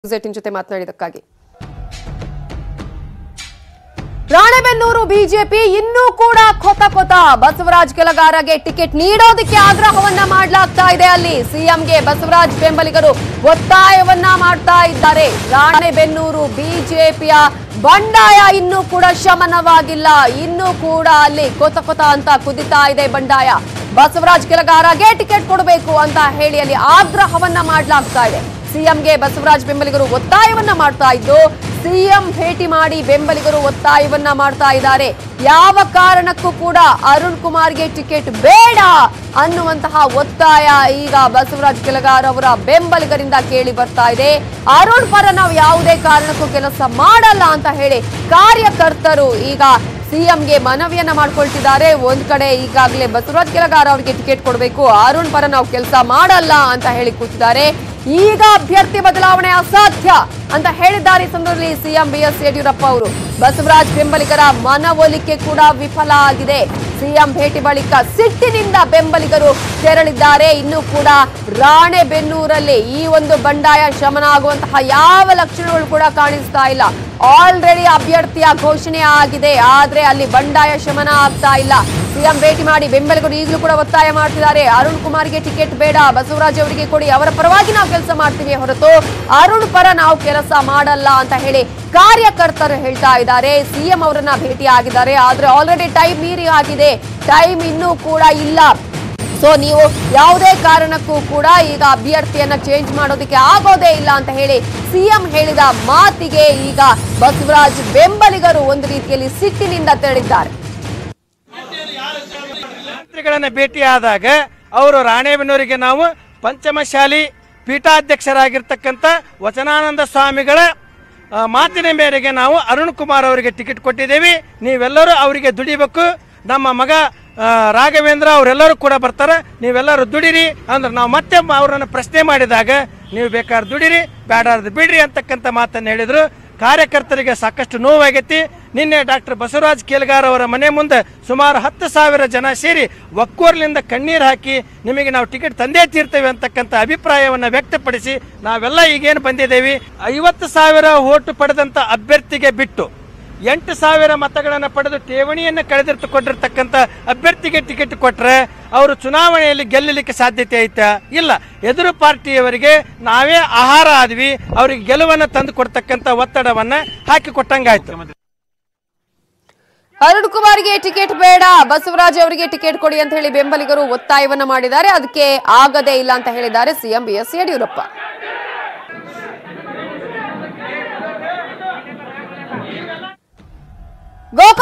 ಝೆಟಿನ್ ಜೊತೆ ಮಾತನಾಡಿದಕ್ಕಾಗಿ ರಾಣೆಬೆನ್ನೂರು ಬಿಜೆಪಿ ಇನ್ನೂ ಕೂಡ ಕೊತ ಕೊತ ಬಸವರಾಜ್ ಕೆಲಗಾರಗೆ ಟಿಕೆಟ್ ನೀಡೋದಕ್ಕೆ ಆಗ್ರಹವನ್ನ ಮಾಡಲಾಗ್ತಾ ಇದೆ ಅಲ್ಲಿ ಸಿಎಂಗೆ ಬಸವರಾಜ್ ಬೆಂಬಲಿಗರು ಒತ್ತಾಯವನ್ನ ಮಾಡ್ತಾ ಇದ್ದಾರೆ ರಾಣೆಬೆನ್ನೂರು ಬಿಜೆಪಿಯ ಬಂಡಾಯ ಇನ್ನೂ ಕೂಡ ಶಮನವಾಗಿಲ್ಲ ಇನ್ನೂ ಕೂಡ ಅಲ್ಲಿ ಕೊತ ಕೊತ ಅಂತ ಕುದಿತಾ ಇದೆ ಬಂಡಾಯ ಬಸವರಾಜ್ ಕೆಲಗಾರಗೆ ಟಿಕೆಟ್ ಕೊಡಬೇಕು ಅಂತ ಹೇಳಿ ಅಲ್ಲಿ ಆಗ್ರಹವನ್ನ ಮಾಡಲಾಗ್ತಾ ಇದೆ ಸಿಎಂಗೆ ಬಸವರಾಜ್ ಬೆಂಬಲಿಗರು ಒತ್ತಾಯವನ್ನ ಮಾಡ್ತಾ ಇದ್ದು ಸಿಎಂ ಭೇಟಿ ಮಾಡಿ ಬೆಂಬಲಿಗರು ಒತ್ತಾಯವನ್ನ ಮಾಡ್ತಾ ಇದ್ದಾರೆ ಯಾವ ಕಾರಣಕ್ಕೂ ಕೂಡ ಅರುಣ್ ಕುಮಾರ್ಗೆ ಟಿಕೆಟ್ ಬೇಡ ಅನ್ನುವಂತಹ ಒತ್ತಾಯ ಈಗ ಬಸವರಾಜ್ ಕೆಳಗಾರ್ ಅವರ ಬೆಂಬಲಿಗರಿಂದ ಕೇಳಿ ಬರ್ತಾ ಇದೆ ಅರುಣ್ ಪರ ನಾವು ಯಾವುದೇ ಕಾರಣಕ್ಕೂ ಕೆಲಸ ಮಾಡಲ್ಲ ಅಂತ ಹೇಳಿ ಕಾರ್ಯಕರ್ತರು ಈಗ ಸಿಎಂಗೆ ಮನವಿಯನ್ನ ಮಾಡ್ಕೊಳ್ತಿದ್ದಾರೆ ಒಂದ್ ಕಡೆ ಈಗಾಗಲೇ ಬಸವರಾಜ್ ಕೆಳಗಾರ ಅವರಿಗೆ ಟಿಕೆಟ್ ಕೊಡಬೇಕು ಅರುಣ್ ಪರ ನಾವು ಕೆಲಸ ಮಾಡಲ್ಲ ಅಂತ ಹೇಳಿ ಕೂತಿದ್ದಾರೆ ಈಗ ಅಭ್ಯರ್ಥಿ ಬದಲಾವಣೆ ಅಸಾಧ್ಯ ಅಂತ ಹೇಳಿದ್ದಾರೆ ಈ ಸಂದರ್ಭದಲ್ಲಿ ಸಿಎಂ ಬಿಎಸ್ ಯಡಿಯೂರಪ್ಪ ಅವರು ಬಸವರಾಜ್ ಬೆಂಬಲಿಗರ ಮನವೊಲಿಕೆ ಕೂಡ ವಿಫಲ ಆಗಿದೆ ಸಿಎಂ ಭೇಟಿ ಬಳಿಕ ಸಿಟ್ಟಿನಿಂದ ಬೆಂಬಲಿಗರು ತೆರಳಿದ್ದಾರೆ ಇನ್ನು ಕೂಡ ರಾಣೆಬೆನ್ನೂರಲ್ಲಿ ಈ ಒಂದು ಬಂಡಾಯ ಶಮನ ಆಗುವಂತಹ ಯಾವ ಲಕ್ಷಣಗಳು ಕೂಡ ಕಾಣಿಸ್ತಾ ಇಲ್ಲ ಆಲ್ರೆಡಿ ಅಭ್ಯರ್ಥಿಯ ಘೋಷಣೆ ಆಗಿದೆ ಆದ್ರೆ ಅಲ್ಲಿ ಬಂಡಾಯ ಶಮನ ಆಗ್ತಾ ಇಲ್ಲ ಸಿಎಂ ಭೇಟಿ ಮಾಡಿ ಬೆಂಬಲಿಗರು ಈಗಲೂ ಕೂಡ ಒತ್ತಾಯ ಮಾಡ್ತಿದ್ದಾರೆ ಅರುಣ್ ಕುಮಾರ್ಗೆ ಟಿಕೆಟ್ ಬೇಡ ಬಸವರಾಜ್ ಅವರಿಗೆ ಕೊಡಿ ಅವರ ಪರವಾಗಿ ನಾವು ಕೆಲಸ ಮಾಡ್ತೀವಿ ಹೊರತು ಅರುಣ್ ಪರ ನಾವು ಕೆಲಸ ಮಾಡಲ್ಲ ಅಂತ ಹೇಳಿ ಕಾರ್ಯಕರ್ತರು ಹೇಳ್ತಾ ಇದ್ದಾರೆ ಸಿಎಂ ಅವರನ್ನ ಭೇಟಿ ಆಗಿದ್ದಾರೆ ಆದ್ರೆ ಆಲ್ರೆಡಿ ಟೈಮ್ ಮೀರಿ ಆಗಿದೆ ಟೈಮ್ ಇನ್ನೂ ಕೂಡ ಇಲ್ಲ ಸೊ ನೀವು ಯಾವುದೇ ಕಾರಣಕ್ಕೂ ಕೂಡ ಈಗ ಅಭ್ಯರ್ಥಿಯನ್ನ ಚೇಂಜ್ ಮಾಡೋದಕ್ಕೆ ಆಗೋದೇ ಇಲ್ಲ ಅಂತ ಹೇಳಿ ಸಿಎಂ ಹೇಳಿದ ಮಾತಿಗೆ ಈಗ ಬಸವರಾಜ್ ಬೆಂಬಲಿಗರು ಒಂದು ರೀತಿಯಲ್ಲಿ ಸಿಟ್ಟಿನಿಂದ ತೆರಳಿದ್ದಾರೆ ಮಂತ್ರಿಗಳನ್ನ ಭೇಟಿಯಾದಾಗ ಅವರು ರಾಣೆಬೆನ್ನೂರಿಗೆ ನಾವು ಪಂಚಮಶಾಲಿ ಪೀಠಾಧ್ಯಕ್ಷರಾಗಿರ್ತಕ್ಕಂಥ ವಚನಾನಂದ ಸ್ವಾಮಿಗಳ ಆ, ಮಾತಿನ ಮೇರೆಗೆ ನಾವು ಅರುಣ್ ಕುಮಾರ್ ಅವರಿಗೆ ಟಿಕೆಟ್ ಕೊಟ್ಟಿದ್ದೇವೆ ನೀವೆಲ್ಲರೂ ಅವರಿಗೆ ದುಡಿಬೇಕು ನಮ್ಮ ಮಗ ಆ, ರಾಘವೇಂದ್ರ ಅವರೆಲ್ಲರೂ ಕೂಡ ಬರ್ತಾರೆ ನೀವೆಲ್ಲರೂ ದುಡಿರಿ ಅಂದ್ರೆ ನಾವು ಮತ್ತೆ ಅವರನ್ನು ಪ್ರಶ್ನೆ ಮಾಡಿದಾಗ ನೀವು ಬೇಕಾದ್ರೆ ದುಡಿರಿ ಬೇಡಾರ್ದು ಬಿಡ್ರಿ ಅಂತಕ್ಕಂಥ ಮಾತನ್ನು ಹೇಳಿದ್ರು ಕಾರ್ಯಕರ್ತರಿಗೆ ಸಾಕಷ್ಟು ನೋವಾಗೈತಿ ನಿನ್ನೆ ಡಾಕ್ಟರ್ ಬಸವರಾಜ್ ಕೇಲ್ಗಾರ್ ಅವರ ಮನೆ ಮುಂದೆ ಸುಮಾರು ಹತ್ತು ಸಾವಿರ ಜನ ಸೇರಿ ಒಕ್ಕೋರ್ಲಿಂದ ಕಣ್ಣೀರು ಹಾಕಿ ನಿಮಗೆ ನಾವು ಟಿಕೆಟ್ ತಂದೇ ತೀರ್ತೇವೆ ಅಂತಕ್ಕಂಥ ಅಭಿಪ್ರಾಯವನ್ನು ವ್ಯಕ್ತಪಡಿಸಿ ನಾವೆಲ್ಲ ಈಗೇನು ಬಂದಿದ್ದೇವೆ ಐವತ್ತು ಸಾವಿರ ಓಟು ಪಡೆದಂಥ ಅಭ್ಯರ್ಥಿಗೆ ಬಿಟ್ಟು ಎಂಟು ಸಾವಿರ ಮತಗಳನ್ನು ಪಡೆದು ಠೇವಣಿಯನ್ನು ಕಳೆದಿರ್ತು ಕೊಟ್ಟಿರ್ತಕ್ಕಂಥ ಅಭ್ಯರ್ಥಿಗೆ ಟಿಕೆಟ್ ಕೊಟ್ರೆ ಅವರು ಚುನಾವಣೆಯಲ್ಲಿ ಗೆಲ್ಲಲಿಕ್ಕೆ ಸಾಧ್ಯತೆ ಐತಾ ಇಲ್ಲ ಎದುರು ಪಾರ್ಟಿಯವರಿಗೆ ನಾವೇ ಆಹಾರ ಆದ್ವಿ ಅವರಿಗೆ ಗೆಲುವನ್ನು ತಂದು ಕೊಡ್ತಕ್ಕಂಥ ಒತ್ತಡವನ್ನ ಹಾಕಿ ಕೊಟ್ಟಂಗಾಯ್ತು ಅರುಣ್ ಕುಮಾರ್ಗೆ ಟಿಕೆಟ್ ಬೇಡ ಬಸವರಾಜ್ ಅವರಿಗೆ ಟಿಕೆಟ್ ಕೊಡಿ ಅಂತ ಹೇಳಿ ಬೆಂಬಲಿಗರು ಒತ್ತಾಯವನ್ನ ಮಾಡಿದ್ದಾರೆ ಅದಕ್ಕೆ ಆಗದೇ ಇಲ್ಲ ಅಂತ ಹೇಳಿದ್ದಾರೆ ಸಿಎಂ ಬಿಎಸ್ ಯಡಿಯೂರಪ್ಪ ಗೋಪಾಲ್